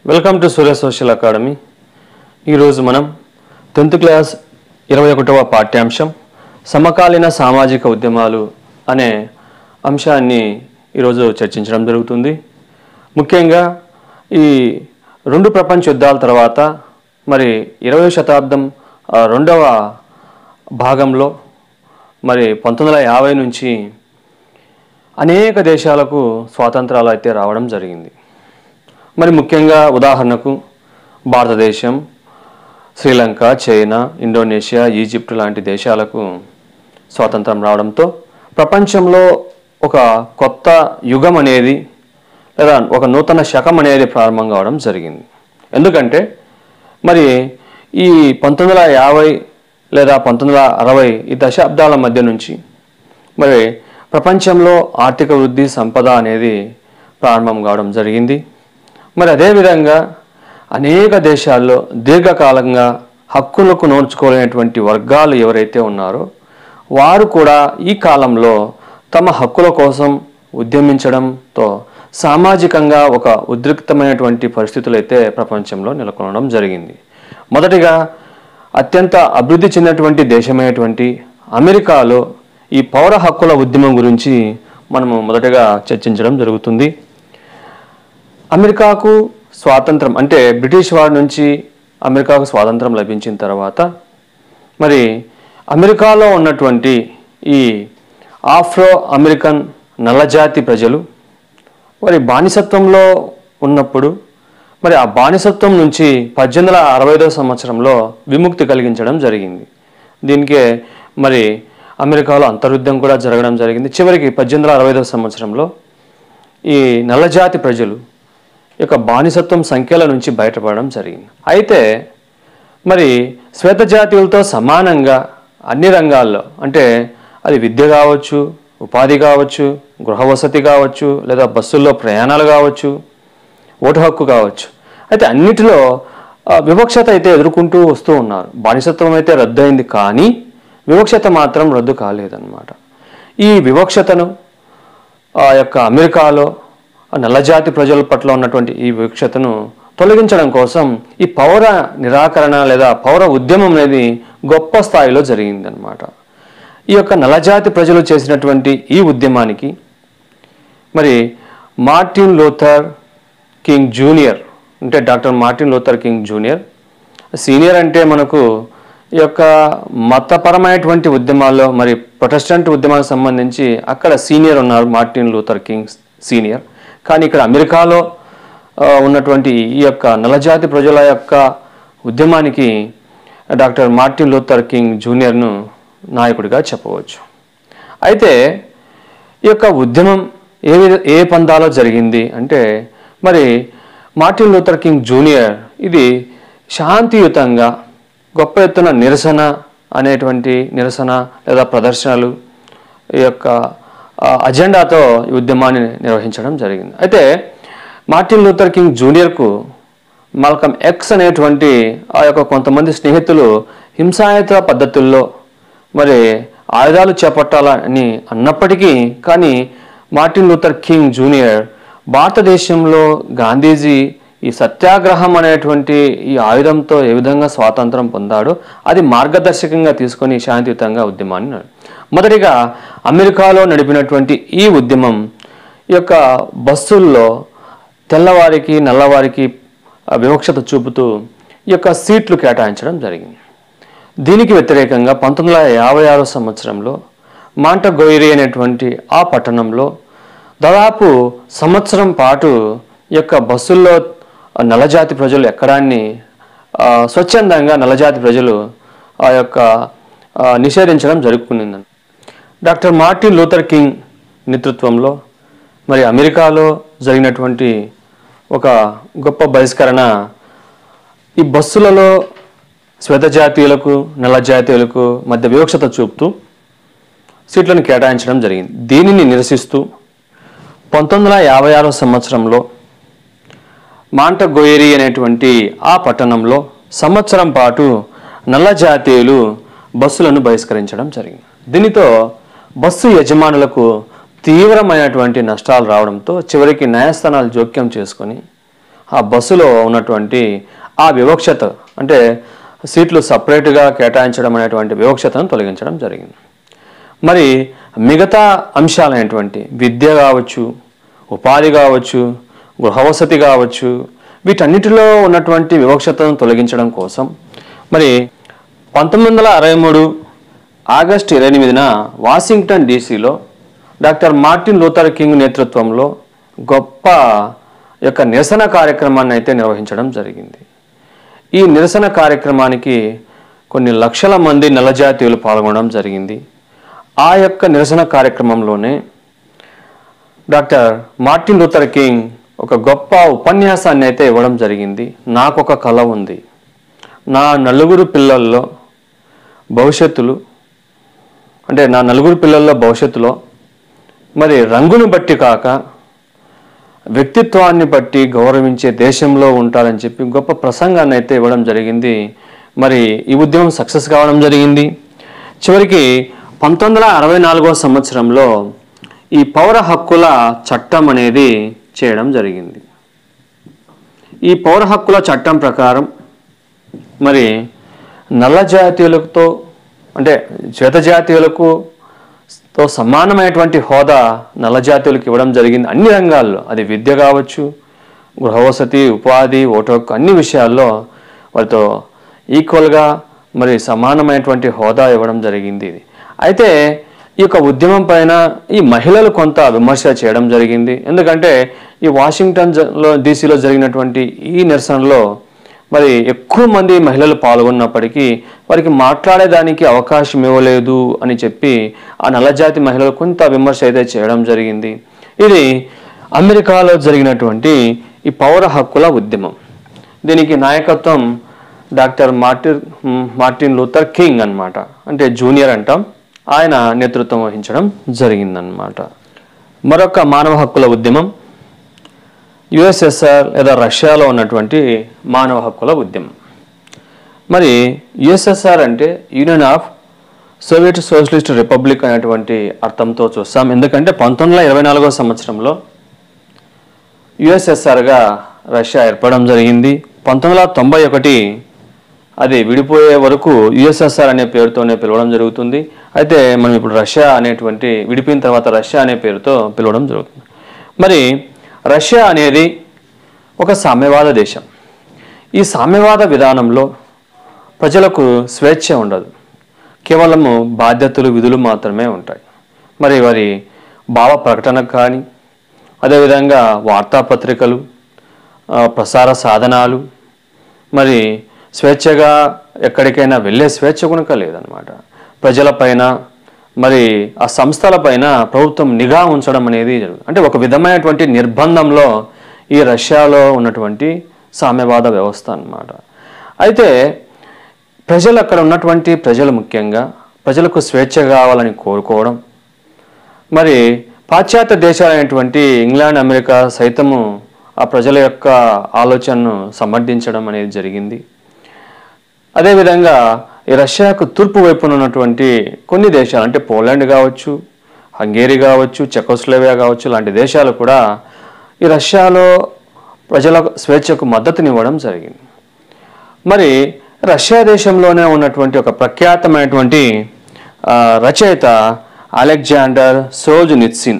Welcome to Surya social academy ఈరోజు మనం tenth class ఇరవై ఒకటవ పాఠ్యాంశం సమకాలీన సామాజిక ఉద్యమాలు అనే అంశాన్ని ఈరోజు చర్చించడం జరుగుతుంది ముఖ్యంగా ఈ రెండు ప్రపంచ యుద్ధాల తర్వాత మరి ఇరవై శతాబ్దం ఆ, రెండవ భాగంలో మరి పంతొమ్మిది వందల యాభై నుంచి అనేక దేశాలకు స్వాతంత్రాలు అయితే రావడం జరిగింది మరి ముఖ్యంగా ఉదాహరణకు భారతదేశం శ్రీలంక చైనా ఇండోనేషియా ఈజిప్ట్ లాంటి దేశాలకు స్వాతంత్రం రావడంతో ప్రపంచంలో ఒక కొత్త యుగం అనేది లేదా ఒక నూతన శకం అనేది ప్రారంభం కావడం జరిగింది ఎందుకంటే మరి ఈ పంతొమ్మిది వందల యాభై లేదా పంతొమ్మిది వందల అరవై ఈ దశాబ్దాల మధ్య నుంచి మరి ప్రపంచంలో ఆర్థిక వృద్ధి సంపద అనేది ప్రారంభం కావడం జరిగింది మరి అదేవిధంగా అనేక దేశాల్లో దీర్ఘకాలంగా హక్కులకు నోర్చుకోలేనటువంటి వర్గాలు ఎవరైతే ఉన్నారో వారు కూడా ఈ కాలంలో తమ హక్కుల కోసం ఉద్యమించడంతో సామాజికంగా ఒక ఉద్రిక్తమైనటువంటి పరిస్థితులు అయితే ప్రపంచంలో నెలకొనడం జరిగింది మొదటిగా అత్యంత అభివృద్ధి చెందినటువంటి దేశమైనటువంటి అమెరికాలో ఈ పౌర హక్కుల ఉద్యమం గురించి మనము మొదటగా చర్చించడం జరుగుతుంది అమెరికాకు స్వాతంత్రం అంటే బ్రిటిష్ వారి నుంచి అమెరికాకు స్వాతంత్రం లభించిన తర్వాత మరి అమెరికాలో ఉన్నటువంటి ఈ ఆఫ్రో అమెరికన్ నల్లజాతి ప్రజలు మరి బానిసత్వంలో ఉన్నప్పుడు మరి ఆ బానిసత్వం నుంచి పద్దెనిమిది వందల అరవై ఐదవ సంవత్సరంలో విముక్తి కలిగించడం జరిగింది దీనికే మరి అమెరికాలో అంతర్యుద్ధం కూడా జరగడం జరిగింది చివరికి పద్దెనిమిది వందల అరవై ఐదవ సంవత్సరంలో ఈ నల్లజాతి ప్రజలు ఈ యొక్క బానిసత్వం సంఖ్యల నుంచి బయటపడడం జరిగింది అయితే మరి శ్వేత జాతీయులతో సమానంగా అన్ని రంగాల్లో అంటే అది విద్య కావచ్చు ఉపాధి కావచ్చు గృహ వసతి కావచ్చు లేదా బస్సుల్లో ప్రయాణాలు కావచ్చు ఓటు హక్కు కావచ్చు అయితే అన్నిటిలో ఆ, వివక్షత అయితే ఎదుర్కొంటూ వస్తూ ఉన్నారు బానిసత్వం అయితే రద్దయింది కానీ వివక్షత మాత్రం రద్దు కాలేదన్నమాట ఈ వివక్షతను ఆ యొక్క అమెరికాలో ఆ నల్లజాతి ప్రజల పట్ల ఉన్నటువంటి ఈ వివక్షతను తొలగించడం కోసం ఈ పౌర నిరాకరణ లేదా పౌర ఉద్యమం అనేది గొప్ప స్థాయిలో జరిగిందనమాట ఈ యొక్క నల్లజాతి ప్రజలు చేసినటువంటి ఈ ఉద్యమానికి మరి మార్టిన్ లూథర్ కింగ్ జూనియర్ అంటే doctor Martin Luther King junior senior అంటే మనకు ఈ యొక్క మతపరమైనటువంటి ఉద్యమాల్లో మరి ప్రొటెస్టెంట్ ఉద్యమాలకు సంబంధించి అక్కడ సీనియర్ ఉన్నారు మార్టిన్ లూథర్ కింగ్ సీనియర్ కానీ ఇక్కడ అమెరికాలో ఆ, ఉన్నటువంటి ఈ యొక్క నల్లజాతి ప్రజల యొక్క ఉద్యమానికి డాక్టర్ మార్టిన్ లూథర్ కింగ్ జూనియర్ను నాయకుడిగా చెప్పవచ్చు అయితే ఈ యొక్క ఉద్యమం ఏ విధ ఏ పందాలో జరిగింది అంటే మరి మార్టిన్ లూథర్ కింగ్ జూనియర్ ఇది శాంతియుతంగా గొప్ప ఎత్తున నిరసన అనేటువంటి నిరసన లేదా ప్రదర్శనలు ఈ యొక్క ఆ, అజెండాతో ఈ ఉద్యమాన్ని నిర్వహించడం జరిగింది అయితే మార్టిన్ లూథర్ కింగ్ జూనియర్కు మల్కమ్ ఎక్స్ అనేటువంటి ఆ యొక్క కొంతమంది స్నేహితులు హింసాయుత పద్ధతుల్లో మరి ఆయుధాలు చేపట్టాలని అన్నప్పటికీ కానీ మార్టిన్ లూథర్ కింగ్ జూనియర్ భారతదేశంలో గాంధీజీ ఈ సత్యాగ్రహం అనేటువంటి ఈ ఆయుధంతో ఏ విధంగా స్వాతంత్రం పొందాడో అది మార్గదర్శకంగా తీసుకొని శాంతియుతంగా ఉద్యమాన్ని నడు- మొదటిగా అమెరికాలో నడిపినటువంటి ఈ ఉద్యమం ఈ యొక్క బస్సుల్లో తెల్లవారికి నల్లవారికి ఆ, వివక్షత చూపుతూ ఈ యొక్క సీట్లు కేటాయించడం జరిగింది దీనికి వ్యతిరేకంగా పంతొమ్మిది వందల యాభై ఆరో సంవత్సరంలో మాంటగోయిరి అనేటువంటి ఆ పట్టణంలో దాదాపు సంవత్సరం పాటు ఈ యొక్క బస్సుల్లో నల్లజాతి ప్రజలు ఎక్కడాన్ని ఆ, స్వచ్ఛందంగా నల్లజాతి ప్రజలు ఆ యొక్క ఆ, నిషేధించడం జరుపుకునిందని డాక్టర్ మార్టిన్ లూథర్ కింగ్ నేతృత్వంలో మరి అమెరికాలో జరిగినటువంటి ఒక గొప్ప బహిష్కరణ ఈ బస్సులలో శ్వేత జాతీయులకు నల్ల జాతీయులకు మధ్య వివక్షత చూపుతూ సీట్లను కేటాయించడం జరిగింది దీనిని నిరసిస్తూ పంతొమ్మిది వందల యాభై ఆరో సంవత్సరంలో మాంటగోయరి అనేటువంటి ఆ పట్టణంలో సంవత్సరం పాటు నల్ల జాతీయులు బస్సులను బహిష్కరించడం జరిగింది దీనితో బస్సు యజమానులకు తీవ్రమైనటువంటి నష్టాలు రావడంతో చివరికి న్యాయస్థానాలు జోక్యం చేసుకొని ఆ బస్సులో ఉన్నటువంటి ఆ వివక్షత అంటే సీట్లు సపరేట్గా కేటాయించడం అనేటువంటి వివక్షతను తొలగించడం జరిగింది మరి మిగతా అంశాలైనటువంటి విద్య కావచ్చు ఉపాధి కావచ్చు గృహవసతి కావచ్చు వీటన్నిటిలో ఉన్నటువంటి వివక్షతను తొలగించడం కోసం మరి పంతొమ్మిది వందల అరవై మూడు ఆగస్టు ఇరవై ఎనిమిదిన వాషింగ్టన్ డీసీలో డాక్టర్ మార్టిన్ లూథర్ కింగ్ నేతృత్వంలో గొప్ప యొక్క నిరసన కార్యక్రమాన్ని అయితే నిర్వహించడం జరిగింది ఈ నిరసన కార్యక్రమానికి కొన్ని లక్షల మంది నల్లజాతీయులు పాల్గొనడం జరిగింది ఆ యొక్క నిరసన కార్యక్రమంలోనే డాక్టర్ మార్టిన్ లూథర్ కింగ్ ఒక గొప్ప ఉపన్యాసాన్ని అయితే ఇవ్వడం జరిగింది నాకు ఒక కళ ఉంది నా నలుగురు పిల్లల్లో భవిష్యత్తులు అంటే నా నలుగురు పిల్లల్లో భవిష్యత్తులో మరి రంగును బట్టి కాక వ్యక్తిత్వాన్ని బట్టి గౌరవించే దేశంలో ఉంటారని చెప్పి గొప్ప ప్రసంగాన్ని అయితే ఇవ్వడం జరిగింది మరి ఈ ఉద్యమం సక్సెస్ కావడం జరిగింది చివరికి పంతొమ్మిది వందల అరవై నాలుగో సంవత్సరంలో ఈ పౌర హక్కుల చట్టం అనేది చేయడం జరిగింది ఈ పౌర హక్కుల చట్టం ప్రకారం మరి నల్ల జాతీయులతో అంటే శ్వేత జాతీయులకు తో సమానమైనటువంటి హోదా నల్ల జాతీయులకు ఇవ్వడం జరిగింది అన్ని రంగాల్లో అది విద్య కావచ్చు గృహవసతి ఉపాధి ఓటు హక్కు అన్ని విషయాల్లో వారితో ఈక్వల్గా మరి సమానమైనటువంటి హోదా ఇవ్వడం జరిగింది ఇది అయితే ఈ యొక్క ఉద్యమం పైన ఈ మహిళలు కొంత విమర్శ చేయడం జరిగింది ఎందుకంటే ఈ వాషింగ్టన్ జ- లో డీసీలో జరిగినటువంటి ఈ నిరసనలో మరి ఎక్కువ మంది మహిళలు పాల్గొన్నప్పటికీ వారికి మాట్లాడేదానికి అవకాశం ఇవ్వలేదు అని చెప్పి ఆ నల్లజాతి మహిళలు కొంత విమర్శ అయితే చేయడం జరిగింది ఇది అమెరికాలో జరిగినటువంటి ఈ పౌర హక్కుల ఉద్యమం దీనికి నాయకత్వం doctor Martin Martin Luther King అన్నమాట అంటే జూనియర్ అంటాం ఆయన నేతృత్వం వహించడం జరిగిందనమాట మరొక మానవ హక్కుల ఉద్యమం యుఎస్ఎస్ఆర్ లేదా రష్యాలో ఉన్నటువంటి మానవ హక్కుల ఉద్యమం మరి యుఎస్ఎస్ఆర్ అంటే Union of Soviet Socialist Republic అనేటువంటి అర్థంతో చూస్తాం ఎందుకంటే పంతొమ్మిది వందల ఇరవై నాలుగో సంవత్సరంలో యుఎస్ఎస్ఆర్గా రష్యా ఏర్పడడం జరిగింది పంతొమ్మిది వందల తొంభై ఒకటి అది విడిపోయే వరకు యుఎస్ఎస్ఆర్ అనే పేరుతోనే పిలవడం జరుగుతుంది అయితే మనం ఇప్పుడు రష్యా అనేటువంటి విడిపోయిన తర్వాత రష్యా అనే పేరుతో పిలవడం జరుగుతుంది మరి రష్యా అనేది ఒక సామ్యవాద దేశం ఈ సామ్యవాద విధానంలో ప్రజలకు స్వేచ్ఛ ఉండదు కేవలము బాధ్యతలు విధులు మాత్రమే ఉంటాయి మరి వారి భావ ప్రకటనకు కానీ అదేవిధంగా వార్తాపత్రికలు ఆ, ప్రసార సాధనాలు మరి స్వేచ్ఛగా ఎక్కడికైనా వెళ్ళే స్వేచ్ఛ కనుక లేదనమాట ప్రజలపైన మరి ఆ సంస్థలపైన ప్రభుత్వం నిఘా ఉంచడం అనేది జరుగుతుంది అంటే ఒక విధమైనటువంటి నిర్బంధంలో ఈ రష్యాలో ఉన్నటువంటి సామ్యవాద వ్యవస్థ అన్నమాట అయితే ప్రజలు అక్కడ ఉన్నటువంటి ప్రజలు ముఖ్యంగా ప్రజలకు స్వేచ్ఛ కావాలని కోరుకోవడం మరి పాశ్చాత్య దేశాలైనటువంటి ఇంగ్లాండ్ అమెరికా సైతము ఆ ప్రజల యొక్క ఆలోచనను సమర్థించడం అనేది జరిగింది అదేవిధంగా ఈ రష్యాకు తూర్పు వైపున ఉన్నటువంటి కొన్ని దేశాలు అంటే పోలాండ్ కావచ్చు హంగేరీ కావచ్చు చెకోస్లోవియా కావచ్చు లాంటి దేశాలు కూడా ఈ రష్యాలో ప్రజల స్వేచ్ఛకు మద్దతునివ్వడం జరిగింది మరి రష్యా దేశంలోనే ఉన్నటువంటి ఒక ప్రఖ్యాతమైనటువంటి ఆ, రచయిత అలెగ్జాండర్ సోజునిత్సిన్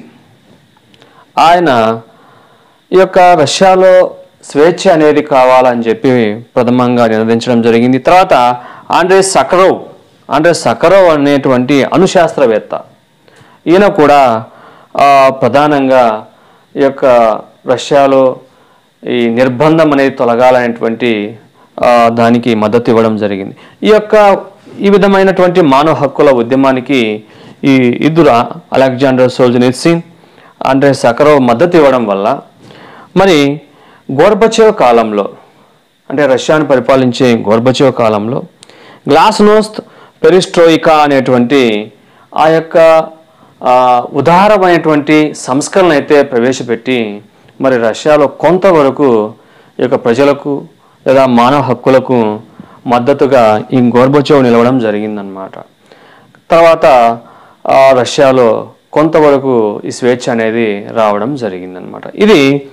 ఆయన ఈ యొక్క రష్యాలో స్వేచ్ఛ అనేది కావాలని చెప్పి ప్రథమంగా నిర్ణయించడం జరిగింది తర్వాత ఆండ్రే సకరోవ్ ఆండ్రే సకరోవ్ అనేటువంటి అణుశాస్త్రవేత్త ఈయన కూడా ఆ, ప్రధానంగా ఈ యొక్క రష్యాలో ఈ నిర్బంధం అనేది తొలగాలనేటువంటి ఆ, దానికి మద్దతు ఇవ్వడం జరిగింది ఈ యొక్క ఈ విధమైనటువంటి మానవ హక్కుల ఉద్యమానికి ఈ ఇద్దరు అలెగ్జాండర్ సోల్జనిట్సిన్ ఆండ్రే సకరోవ్ మద్దతు ఇవ్వడం వల్ల మరి గోర్బచేవ్ కాలంలో అంటే రష్యాను పరిపాలించే గోర్బచేవ్ కాలంలో గ్లాస్నోస్త్ పెరిస్ట్రోయికా అనేటువంటి ఆ యొక్క ఆ, ఉదారమైనటువంటి సంస్కరణ అయితే ప్రవేశపెట్టి మరి రష్యాలో కొంతవరకు ఈ యొక్క ప్రజలకు లేదా మానవ హక్కులకు మద్దతుగా ఈ గోర్బచేవ్ నిలవడం జరిగిందనమాట తర్వాత ఆ, రష్యాలో కొంతవరకు ఈ స్వేచ్ఛ అనేది రావడం జరిగిందనమాట ఇది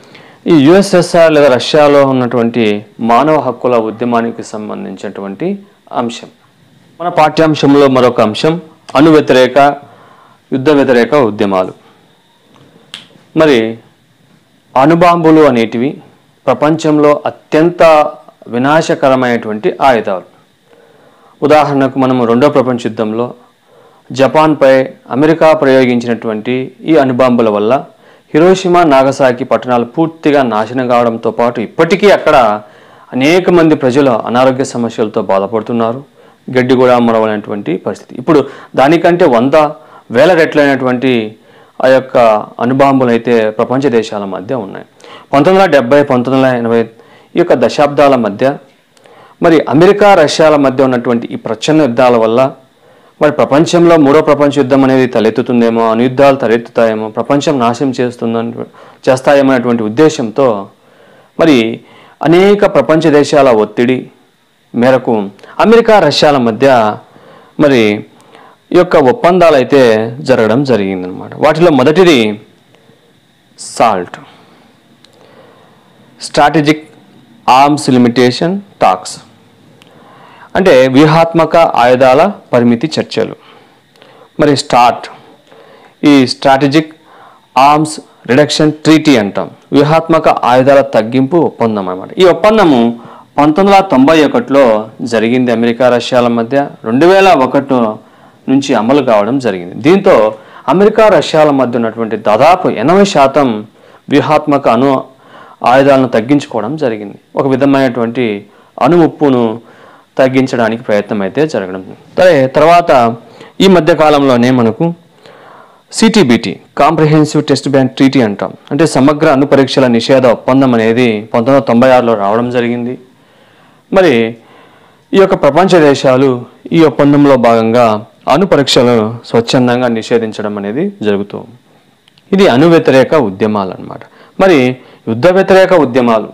ఈ యుఎస్ఎస్ఆర్ లేదా రష్యాలో ఉన్నటువంటి మానవ హక్కుల ఉద్యమానికి సంబంధించినటువంటి అంశం మన పాఠ్యాంశంలో మరొక అంశం అణు వ్యతిరేక యుద్ధ వ్యతిరేక ఉద్యమాలు మరి అణుబాంబులు అనేటివి ప్రపంచంలో అత్యంత వినాశకరమైనటువంటి ఆయుధాలు ఉదాహరణకు మనం రెండో ప్రపంచ యుద్ధంలో జపాన్పై అమెరికా ప్రయోగించినటువంటి ఈ అణుబాంబుల వల్ల హిరోషిమా నాగసాకి పట్టణాలు పూర్తిగా నాశనం కావడంతో పాటు ఇప్పటికీ అక్కడ అనేక మంది ప్రజలు అనారోగ్య సమస్యలతో బాధపడుతున్నారు గడ్డి కూడా మరవనటువంటి పరిస్థితి ఇప్పుడు దానికంటే వంద వేల రెట్లైనటువంటి ఆ యొక్క అణుబాంబులు అయితే ప్రపంచ దేశాల మధ్య ఉన్నాయి పంతొమ్మిది వందల డెబ్బై పంతొమ్మిది వందల ఎనభై ఈ యొక్క దశాబ్దాల మధ్య మరి అమెరికా రష్యాల మధ్య ఉన్నటువంటి ఈ ప్రచన్న యుద్ధాల వల్ల మరి ప్రపంచంలో మూడో ప్రపంచ యుద్ధం అనేది తలెత్తుతుందేమో అనుయుద్ధాలు తలెత్తుతాయేమో ప్రపంచం నాశనం చేస్తుందని చేస్తాయేమో అనేటువంటి ఉద్దేశంతో మరి అనేక ప్రపంచ దేశాల ఒత్తిడి మేరకు అమెరికా రష్యాల మధ్య మరి ఈ యొక్క ఒప్పందాలు అయితే జరగడం జరిగిందనమాట వాటిలో మొదటిది SALT strategic arms limitation talks అంటే వ్యూహాత్మక ఆయుధాల పరిమితి చర్చలు మరి స్టార్ట్ ఈ స్ట్రాటజిక్ ఆర్మ్స్ రిడక్షన్ ట్రీటీ అంటాం వ్యూహాత్మక ఆయుధాల తగ్గింపు ఒప్పందం అన్నమాట ఈ ఒప్పందము పంతొమ్మిది వందల తొంభై ఒకటిలో జరిగింది అమెరికా రష్యాల మధ్య రెండు వేల ఒకటి నుంచి అమలు కావడం జరిగింది దీంతో అమెరికా రష్యాల మధ్య ఉన్నటువంటి దాదాపు ఎనభై శాతం వ్యూహాత్మక అణు ఆయుధాలను తగ్గించుకోవడం జరిగింది ఒక విధమైనటువంటి అణుముప్పును తగ్గించడానికి ప్రయత్నం అయితే జరగడం సరే తర్వాత ఈ మధ్య కాలంలోనే మనకు CTBT comprehensive test ban treaty అంటాం అంటే సమగ్ర అణు పరీక్షల నిషేధ ఒప్పందం అనేది పంతొమ్మిది వందల తొంభై ఆరులో రావడం జరిగింది మరి ఈ యొక్క ప్రపంచ దేశాలు ఈ ఒప్పందంలో భాగంగా అణు పరీక్షలు స్వచ్ఛందంగా నిషేధించడం అనేది జరుగుతూ ఉంది. ఇది అణు వ్యతిరేక ఉద్యమాలు అన్నమాట మరి యుద్ధ వ్యతిరేక ఉద్యమాలు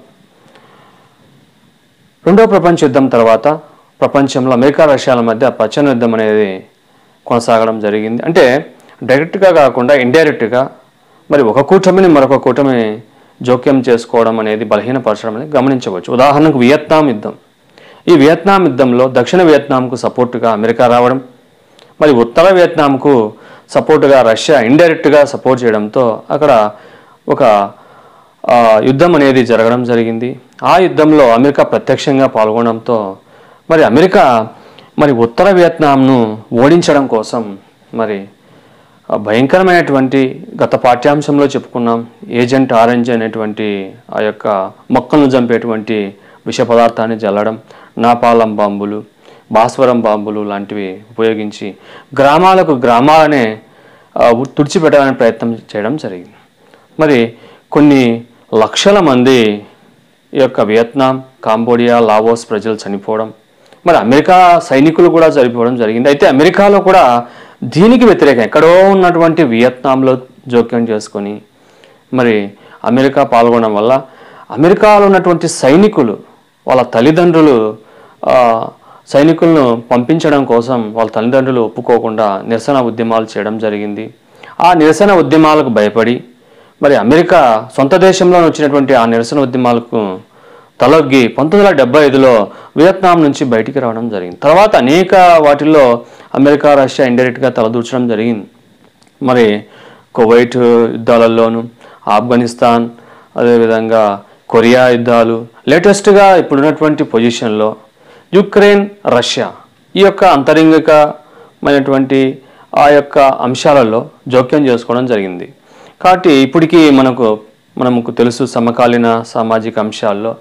రెండో ప్రపంచ యుద్ధం తర్వాత ప్రపంచంలో అమెరికా రష్యాల మధ్య పచ్చని యుద్ధం అనేది కొనసాగడం జరిగింది అంటే డైరెక్ట్గా కాకుండా ఇండైరెక్ట్గా మరి ఒక కూటమిని మరొక కూటమి జోక్యం చేసుకోవడం అనేది బలహీనపరచడం అనేది గమనించవచ్చు ఉదాహరణకు వియత్నాం యుద్ధం ఈ వియత్నాం యుద్ధంలో దక్షిణ వియత్నాంకు సపోర్టుగా అమెరికా రావడం మరి ఉత్తర వియత్నాంకు సపోర్టుగా రష్యా ఇండైరెక్ట్గా సపోర్ట్ చేయడంతో అక్కడ ఒక ఆ, యుద్ధం అనేది జరగడం జరిగింది ఆ యుద్ధంలో అమెరికా ప్రత్యక్షంగా పాల్గొనడంతో మరి అమెరికా మరి ఉత్తర వియత్నాంను ఓడించడం కోసం మరి ఆ భయంకరమైనటువంటి గత పాఠ్యాంశంలో చెప్పుకున్నాం ఏజెంట్ ఆరెంజ్ అనేటువంటి ఆ యొక్క మొక్కలను చంపేటువంటి విష పదార్థాన్ని జల్లడం నాపాలం బాంబులు భాస్వరం బాంబులు లాంటివి ఉపయోగించి గ్రామాలకు గ్రామాలనే ఆ, ఉ- తుడిచిపెట్టాలని ప్రయత్నం చేయడం జరిగింది మరి కొన్ని లక్షల మంది ఈ యొక్క వియత్నాం కాంబోడియా లావోస్ ప్రజలు చనిపోవడం మరి అమెరికా సైనికులు కూడా చనిపోవడం జరిగింది అయితే అమెరికాలో కూడా దీనికి వ్యతిరేకం ఎక్కడో ఉన్నటువంటి వియత్నాంలో జోక్యం చేసుకొని మరి అమెరికా పాల్గొనడం వల్ల అమెరికాలో ఉన్నటువంటి సైనికులు వాళ్ళ తల్లిదండ్రులు ఆ, సైనికులను పంపించడం కోసం వాళ్ళ తల్లిదండ్రులు ఒప్పుకోకుండా నిరసన ఉద్యమాలు చేయడం జరిగింది ఆ నిరసన ఉద్యమాలకు భయపడి మరి అమెరికా సొంత దేశంలో వచ్చినటువంటి ఆ నిరసన ఉద్యమాలకు తలొగ్గి పంతొమ్మిది వందల డెబ్బై ఐదులో వియత్నాం నుంచి బయటికి రావడం జరిగింది తర్వాత అనేక వాటిల్లో అమెరికా రష్యా ఇండైరెక్ట్గా తలదూర్చడం జరిగింది మరి కువైట్ యుద్ధాలలోను ఆఫ్ఘనిస్తాన్ అదేవిధంగా కొరియా యుద్ధాలు లేటెస్ట్గా ఇప్పుడున్నటువంటి పొజిషన్లో యుక్రెయిన్ రష్యా ఈ యొక్క అంతరంగికమైనటువంటి ఆ యొక్క అంశాలలో జోక్యం చేసుకోవడం జరిగింది కాబట్టి ఇప్పటికీ మనకు మనకు తెలుసు సమకాలీన సామాజిక అంశాల్లో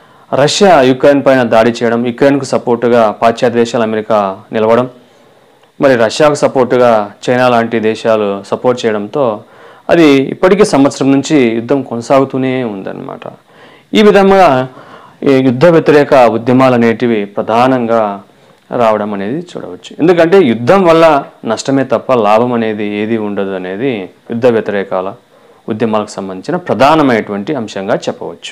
రష్యా యుక్రెయిన్ పైన దాడి చేయడం యుక్రెయిన్కు సపోర్టుగా పాశ్చాత్య దేశాలు అమెరికా నిలవడం మరి రష్యాకు సపోర్టుగా చైనా లాంటి దేశాలు సపోర్ట్ చేయడంతో అది ఇప్పటికీ సంవత్సరం నుంచి యుద్ధం కొనసాగుతూనే ఉందన్నమాట ఈ విధంగా ఈ యుద్ధ వ్యతిరేక ఉద్యమాలు అనేటివి ప్రధానంగా రావడం అనేది చూడవచ్చు ఎందుకంటే యుద్ధం వల్ల నష్టమే తప్ప లాభం అనేది ఏది ఉండదు అనేది యుద్ధ వ్యతిరేకాల ఉద్యమాలకు సంబంధించిన ప్రధానమైనటువంటి అంశంగా చెప్పవచ్చు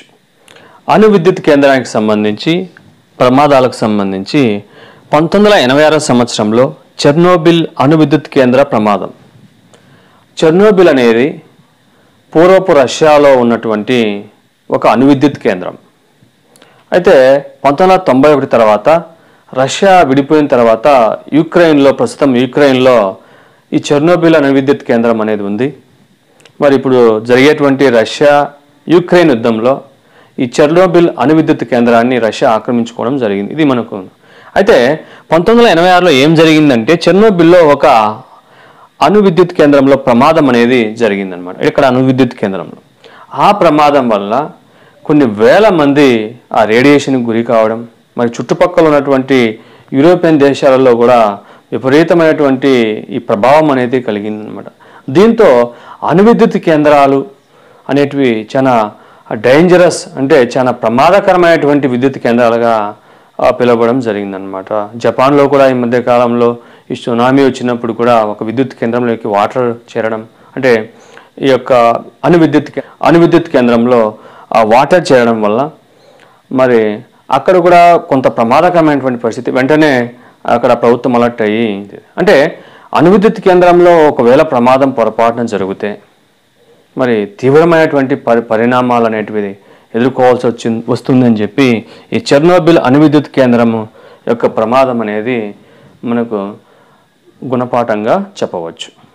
అణు విద్యుత్ కేంద్రానికి సంబంధించి ప్రమాదాలకు సంబంధించి పంతొమ్మిది వందల ఎనభై ఆరో సంవత్సరంలో చెర్నోబిల్ అణు విద్యుత్ కేంద్ర ప్రమాదం చెర్నోబిల్ అనేది పూర్వపు రష్యాలో ఉన్నటువంటి ఒక అణువిద్యుత్ కేంద్రం అయితే పంతొమ్మిది వందల తొంభై ఒకటి తర్వాత రష్యా విడిపోయిన తర్వాత యుక్రెయిన్లో ప్రస్తుతం యుక్రెయిన్లో ఈ చెర్నోబిల్ అణువిద్యుత్ కేంద్రం అనేది ఉంది మరి ఇప్పుడు జరిగేటువంటి రష్యా యుక్రెయిన్ యుద్ధంలో ఈ చెర్నోబిల్ అణువిద్యుత్ కేంద్రాన్ని రష్యా ఆక్రమించుకోవడం జరిగింది ఇది మనకు అయితే పంతొమ్మిది వందల ఎనభై ఆరులో ఏం జరిగిందంటే చెర్నోబిల్లో ఒక అణు విద్యుత్ కేంద్రంలో ప్రమాదం అనేది జరిగిందనమాట ఇక్కడ అణు విద్యుత్ కేంద్రంలో ఆ ప్రమాదం వల్ల కొన్ని వేల మంది ఆ రేడియేషన్కి గురి కావడం మరి చుట్టుపక్కల ఉన్నటువంటి యూరోపియన్ దేశాలలో కూడా విపరీతమైనటువంటి ఈ ప్రభావం అనేది కలిగిందనమాట దీంతో అణు విద్యుత్ కేంద్రాలు అనేటివి చాలా డేంజరస్ అంటే చాలా ప్రమాదకరమైనటువంటి విద్యుత్ కేంద్రాలుగా ఆ, పిలువబడడం జరిగిందనమాట జపాన్లో కూడా ఈ మధ్య కాలంలో ఈ సునామీ వచ్చినప్పుడు కూడా ఒక విద్యుత్ కేంద్రంలోకి వాటర్ చేరడం అంటే ఈ యొక్క అణు విద్యుత్ కే- అణు విద్యుత్ కేంద్రంలో ఆ వాటర్ చేరడం వల్ల మరి అక్కడ కూడా కొంత ప్రమాదకరమైనటువంటి పరిస్థితి వెంటనే అక్కడ ప్రభుత్వం అలర్ట్ అయ్యి అంటే అణు విద్యుత్ కేంద్రంలో ఒకవేళ ప్రమాదం పొరపాటున జరిగితే మరి తీవ్రమైనటువంటి పరి పరిణామాలు అనేటివి ఎదుర్కోవాల్సి వచ్చి వస్తుందని చెప్పి ఈ చెర్నోబిల్ అణు విద్యుత్ కేంద్రము యొక్క ప్రమాదం అనేది మనకు గుణపాఠంగా చెప్పవచ్చు